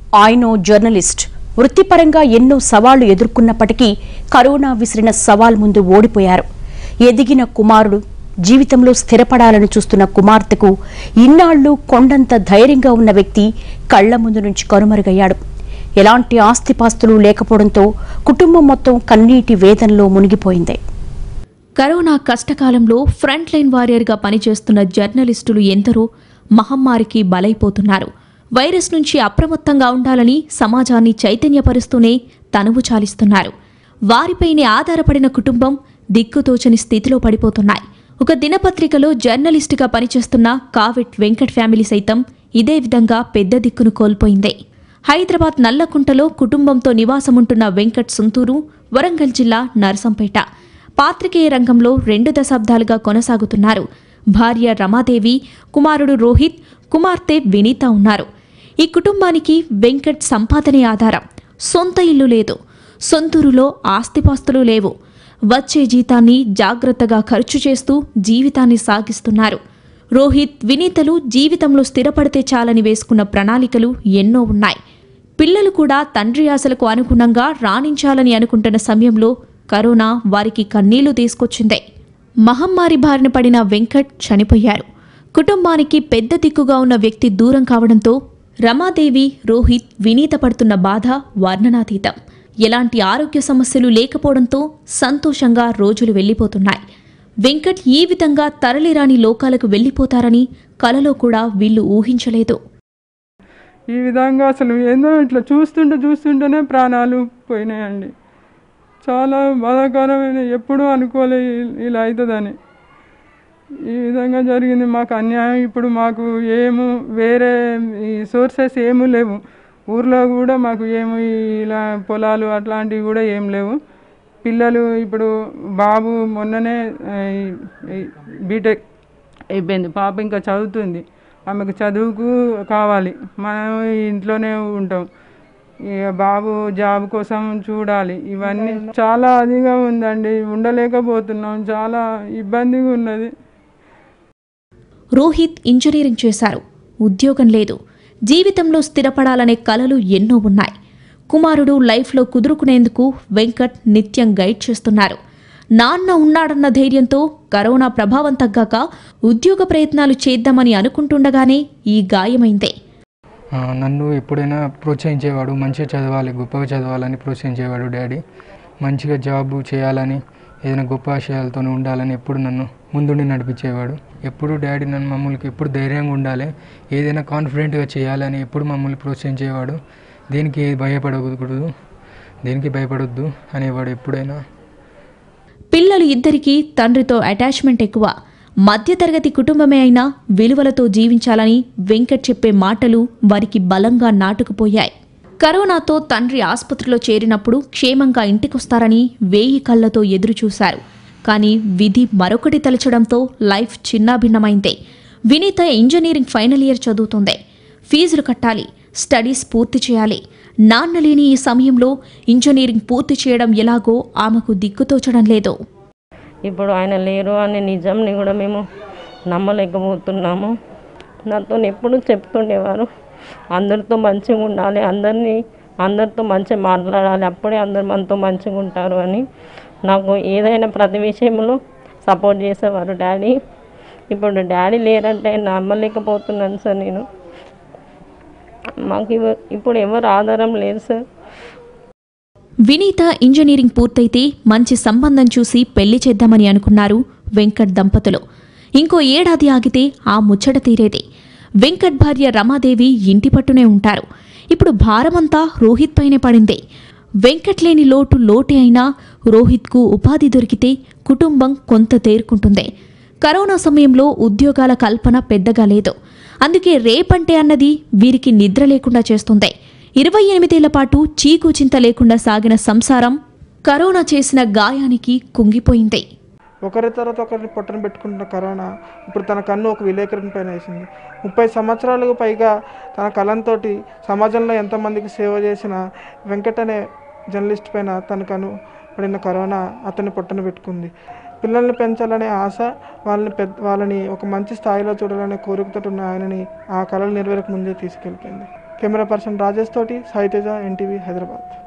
ఆయన జర్నలిస్ట్ వృత్తిపరంగా ఎన్నో సవాళ్లు ఎదుర్కొన్నప్పటికీ కరోనా విసిరిన సవాల్ ముందు ఓడిపోయారు ఎదిగిన కుమారుడు జీవితంలో స్థిరపడాలని చూస్తున్న కుమార్తెకు ఇన్నాళ్లు కొండంత ధైర్యంగా ఉన్న వ్యక్తి కళ్ల ముందు నుంచి కనుమరుగయ్యాడు ఎలాంటి ఆస్తిపాస్తులు లేకపోవడంతో కుటుంబం మొత్తం కన్నీటి వేదనలో మునిగిపోయింది కరోనా కష్టకాలంలో ఫ్రంట్ లైన్ వారియర్గా పనిచేస్తున్న జర్నలిస్టులు ఎందరో మహమ్మారికి బలైపోతున్నారు వైరస్ నుంచి అప్రమత్తంగా ఉండాలని సమాజాన్ని చైతన్యపరుస్తూనే తనువు చాలిస్తున్నారు వారిపైనే ఆధారపడిన కుటుంబం దిక్కుతోచని స్థితిలో పడిపోతున్నాయి ఒక దినపత్రికలో జర్నలిస్టుగా పనిచేస్తున్న కావెట్ వెంకట్ ఫ్యామిలీ సైతం ఇదే విధంగా పెద్ద దిక్కును కోల్పోయింది హైదరాబాద్ నల్లకుంటలో కుటుంబంతో నివాసముంటున్న వెంకట్ సుంతూరు వరంగల్ జిల్లా నరసంపేట పాత్రికేయ రంగంలో రెండు దశాబ్దాలుగా కొనసాగుతున్నారు భార్య రమాదేవి కుమారుడు రోహిత్ కుమార్తె వినీత ఉన్నారు ఈ కుటుంబానికి వెంకట్ సంపాదనే ఆధారం సొంత ఇల్లు లేదు సొంతూరులో ఆస్తిపాస్తులు లేవు వచ్చే జీతాన్ని జాగ్రత్తగా ఖర్చు చేస్తూ జీవితాన్ని సాగిస్తున్నారు రోహిత్ వినీతలు జీవితంలో స్థిరపడితే చాలని వేసుకున్న ప్రణాళికలు ఎన్నో ఉన్నాయి పిల్లలు కూడా తండ్రి ఆశలకు అనుగుణంగా రాణించాలని అనుకుంటున్న సమయంలో కరోనా వారికి కన్నీళ్లు తీసుకొచ్చింది మహమ్మారి బారిన పడిన వెంకట్ చనిపోయారు కుటుంబానికి పెద్ద దిక్కుగా ఉన్న వ్యక్తి దూరం కావడంతో రమాదేవి రోహిత్ వినీత పడుతున్న బాధ వర్ణనాతీతం ఎలాంటి ఆరోగ్య సమస్యలు లేకపోవడంతో సంతోషంగా రోజులు వెళ్ళిపోతున్నాయి వెంకట్ ఈ విధంగా తరలిరాని లోకాలకు వెళ్ళిపోతారని కలలో కూడా వీళ్ళు ఊహించలేదు ఈ విధంగా అసలు ఏందో ఇట్లా చూస్తుంటే చూస్తుంటేనే ప్రాణాలు పోయినాయండి చాలా బాధాకరమైన ఎప్పుడూ అనుకోలే ఇ- ఇలా అవుతుందని ఈ విధంగా జరిగింది మాకు అన్యాయం ఇప్పుడు మాకు ఏము వేరే ఈ సోర్సెస్ ఏమీ లేవు ఊర్లో కూడా మాకు ఏమి ఇలా పొలాలు అట్లాంటివి కూడా ఏం లేవు పిల్లలు ఇప్పుడు బాబు మొన్ననే ఆ, ఈ- ఈ బీటెక్ అయిపోయింది పాప ఇంకా చదువుతుంది ఆమెకు చదువుకు కావాలి మనం ఇంట్లోనే ఉంటాం ఇక బాబు జాబ్ కోసం చూడాలి ఇవన్నీ చాలా అదిగా ఉందండి ఉండలేకపోతున్నాం చాలా ఇబ్బందిగా ఉన్నది రోహిత్ ఇంజనీరింగ్ చేశారు ఉద్యోగం లేదు జీవితంలో స్థిరపడాలనే కలలు ఎన్నో ఉన్నాయి కుమారుడు లైఫ్లో కుదురుకునేందుకు వెంకట్ నిత్యం గైడ్ చేస్తున్నారు నాన్న ఉన్నాడన్న ధైర్యంతో కరోనా ప్రభావం తగ్గాక ఉద్యోగ ప్రయత్నాలు చేద్దామని అనుకుంటుండగానే ఈ గాయమైందే ఆ, నన్ను ఎప్పుడైనా ప్రోత్సహించేవాడు మంచిగా చదవాలి గొప్పగా చదవాలని ప్రోత్సహించేవాడు డాడీ మంచిగా జాబ్ చేయాలని ఏదైనా గొప్ప ఆశయాలతో ఉండాలని ఎప్పుడు నన్ను ముందుండి నడిపించేవాడు ఎప్పుడు డాడీ నన్ను మమ్మల్ని ఎప్పుడు ధైర్యంగా ఉండాలి ఏదైనా కాన్ఫిడెంట్గా చేయాలని ఎప్పుడు మమ్మల్ని ప్రోత్సహించేవాడు దేనికి ఏది భయపడకూడదు దేనికి భయపడొద్దు అనేవాడు ఎప్పుడైనా పిల్లలు ఇద్దరికీ తండ్రితో అటాచ్మెంట్ ఎక్కువ మధ్యతరగతి కుటుంబమే అయినా విలువలతో జీవించాలని వెంకట్ చెప్పే మాటలు వారికి బలంగా నాటుకుపోయాయి కరోనాతో తండ్రి ఆసుపత్రిలో చేరినప్పుడు క్షేమంగా ఇంటికొస్తారని వేయి కళ్ళతో ఎదురుచూశారు కానీ విధి మరొకటి తలచడంతో లైఫ్ చిన్నాభిన్నమైందే వినీత ఇంజనీరింగ్ ఫైనల్ ఇయర్ చదువుతోంది ఫీజులు కట్టాలి స్టడీస్ పూర్తి చేయాలి నాన్న లేని ఈ సమయంలో ఇంజనీరింగ్ పూర్తి చేయడం ఎలాగో ఆమెకు దిక్కుతోచడం లేదు ఇప్పుడు ఆయన లేరు అనే నిజంని కూడా మేము నమ్మలేకపోతున్నాము నాతో ఎప్పుడు చెప్తుండేవారు అందరితో మంచిగా ఉండాలి అందరినీ అందరితో మంచిగా మాట్లాడాలి అప్పుడే అందరు మనతో మంచిగా ఉంటారు అని నాకు ఏదైనా ప్రతి విషయంలో సపోర్ట్ చేసేవారు డాడీ ఇప్పుడు డాడీ లేరంటే నమ్మలేకపోతున్నాను సార్ నేను మాకు ఇవ- ఇప్పుడు ఎవరు ఆధారం లేదు సార్ వినీత ఇంజనీరింగ్ పూర్తయితే మంచి సంబంధం చూసి పెళ్లి చేద్దామని అనుకున్నారు వెంకట్ దంపతులు ఇంకో ఏడాది ఆగితే ఆ ముచ్చట తీరేది వెంకట్ భార్య రమాదేవి ఇంటి పట్టునే ఉంటారు ఇప్పుడు భారమంతా రోహిత్ పైనే పడింది వెంకట్ లేని లోటు లోటే అయినా రోహిత్కు ఉపాధి దొరికితే కుటుంబం కొంత తేరుకుంటుంది కరోనా సమయంలో ఉద్యోగాల కల్పన పెద్దగా లేదు అందుకే రేపంటే అన్నది వీరికి నిద్ర లేకుండా చేస్తుంది ఇరవై ఎనిమిదేళ్ల పాటు చీకు చింత లేకుండా సాగిన సంసారం కరోనా చేసిన గాయానికి కుంగిపోయింది ఒకరి తర్వాత ఒకరిని పొట్టన పెట్టుకుంటున్న కరోనా ఇప్పుడు తన కన్ను ఒక విలేకరుని పైన వేసింది ముప్పై సంవత్సరాలకు పైగా తన కలంతో సమాజంలో ఎంతమందికి సేవ చేసిన వెంకట్ అనే జర్నలిస్ట్ పైన తన కను పడిన కరోనా అతన్ని పొట్టన పెట్టుకుంది పిల్లల్ని పెంచాలనే ఆశ వాళ్ళని పెద్ద వాళ్ళని ఒక మంచి స్థాయిలో చూడాలనే కోరికతో ఉన్న ఆయనని ఆ కళలు నెరవేరక ముందే తీసుకెళ్ళిపోయింది కెమెరా పర్సన్ రాజేష్ తోటి సాయితేజ ఎన్టీవీ హైదరాబాద్